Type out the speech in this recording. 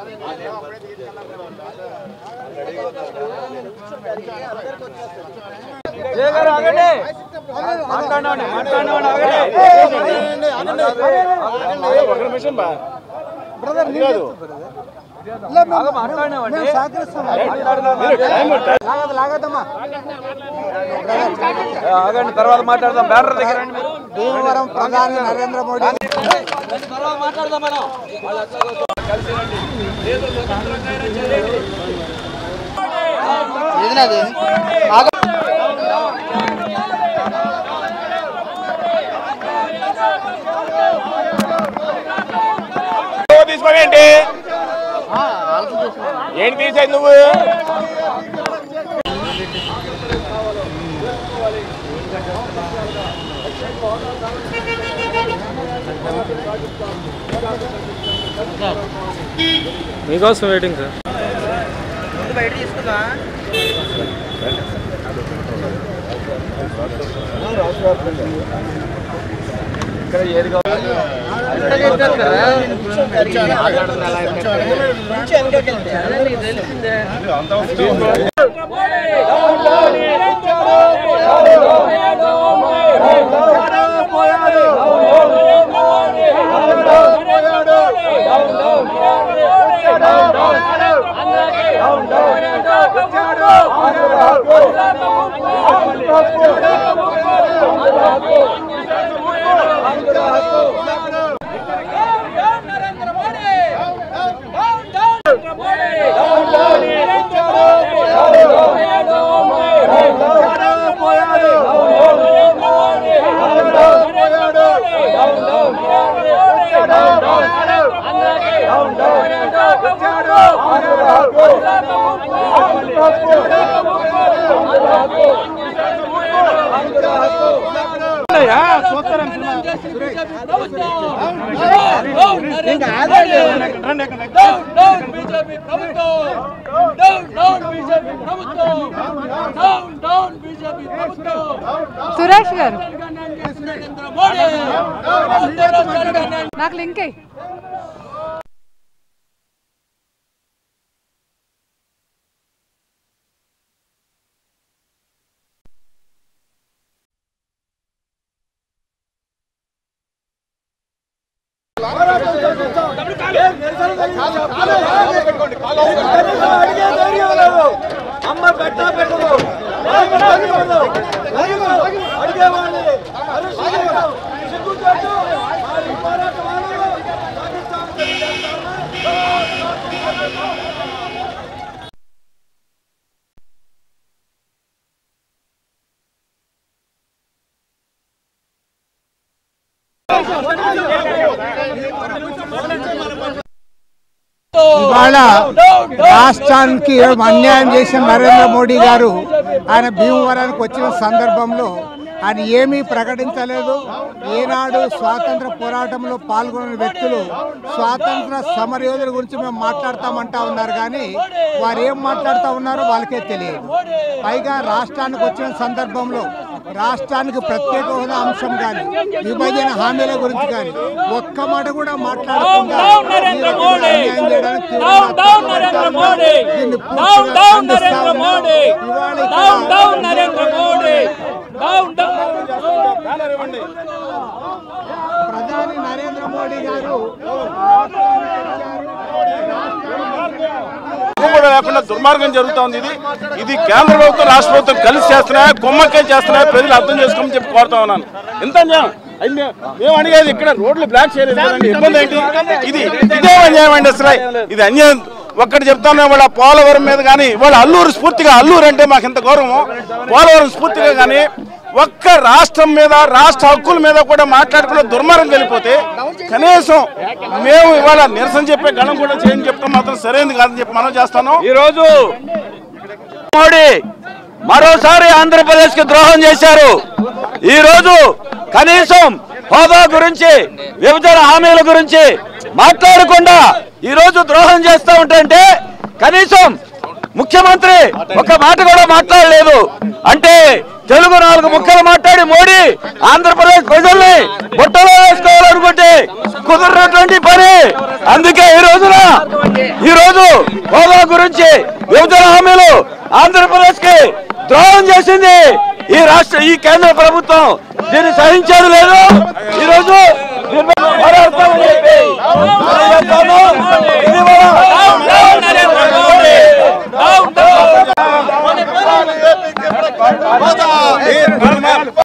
ఆగండి తర్వాత మాట్లాడదాం బ్యానర్ దగ్గర రండి మీరు. భీమవరం ప్రధాని నరేంద్ర మోడీ తర్వాత మాట్లాడదాం మనం ఏదినది తీసుకోవేంటి ఏంటి తీసేది నువ్వు మీకోసం వెయిటింగ్ సార్ సురేష్ గారు నాకు లింక్ అయ్యి అమ్మ పెట్టా పెట్టదు అడిగేవాళ్ళని సిగ్గుచేటు ఇవాళ రాష్ట్రానికి అన్యాయం చేసిన నరేంద్ర మోడీ గారు ఆయన భీమవరానికి వచ్చిన సందర్భంలో ఆయన ఏమీ ప్రకటించలేదు ఏనాడు స్వాతంత్ర పోరాటంలో పాల్గొన్న వ్యక్తులు స్వాతంత్ర సమరయోధుల గురించి మేము మాట్లాడతామంటా ఉన్నారు కానీ వారు ఏం మాట్లాడుతూ ఉన్నారో వాళ్ళకే తెలియదు పైగా రాష్ట్రానికి వచ్చిన సందర్భంలో రాష్ట్రానికి ప్రత్యేక హోదా అంశం కానీ విభజన హామీల గురించి కానీ ఒక్క మాట కూడా మాట్లాడకుండా నరేంద్ర ఈ మోడీ! అన్యాయం చేయడానికి డౌన్ డౌన్ నరేంద్ర మోడీ దీన్ని డౌన్ పూర్తిగా డౌన్ ఖండిస్తా నరేంద్ర ఉన్నాం. మోడీ ఇవాళ ఇక్కడ down down Narendra Modi down down ప్రధాని నరేంద్ర మోడీ గారు ఇది కూడా లేకుండా దుర్మార్గం జరుగుతోంది ఇది ఇది కేంద్ర ప్రభుత్వం రాష్ట్ర ప్రభుత్వం కలిసి చేస్తున్నాయా కుమ్మక్కే చేస్తున్నాయా ప్రజలు అర్థం చేసుకోమని చెప్పి కోరుతా ఉన్నాను ఎంత అన్యాయం అది మే- మేము అడిగేది ఇక్కడ రోడ్లు బ్లాక్ చేయలేదు కదండి ఇబ్బంది ఏంటి ఇది ఇదే అన్యాయం అండి అసలు ఇది అన్యాయం ఒక్కటి చెప్తాను వాళ్ళ పోలవరం మీద కానీ వాళ్ళ అల్లూరు స్ఫూర్తిగా అల్లూరు అంటే మాకు ఇంత గౌరవం పోలవరం స్ఫూర్తిగా కానీ ఒక్క రాష్ట్రం మీద రాష్ట్ర హక్కుల మీద కూడా మాట్లాడుకున్న దుర్మార్గం వెళ్ళిపోతే కనీసం మేము ఇవాళ నిరసన చెప్పే గణం కూడా చేయని చెప్తాం మాత్రం సరైనది కాదని చెప్పి మనం చేస్తాను ఈ రోజు మోడీ మరోసారి ఆంధ్రప్రదేశ్ కి ద్రోహం చేశారు ఈ రోజు కనీసం హోదా గురించి విభజన హామీల గురించి మాట్లాడకుండా ఈ రోజు ద్రోహం చేస్తూ ఉంటే కనీసం ముఖ్యమంత్రి ఒక మాట కూడా మాట్లాడలేదు అంటే తెలుగు నాలుగు ముక్కలు మాట్లాడి మోడీ ఆంధ్రప్రదేశ్ ప్రజల్ని బుట్టలో వేసుకోవాలనుకుంటే కుదరనటువంటి పని అందుకే ఈ రోజున ఈ రోజు హోదా గురించి విభజన హామీలు ఆంధ్రప్రదేశ్ కి ద్రోహం చేసింది ఈ రాష్ట్ర ఈ కేంద్ర ప్రభుత్వం దీన్ని సహించేది లేదు ఈ రోజు నిర్మ-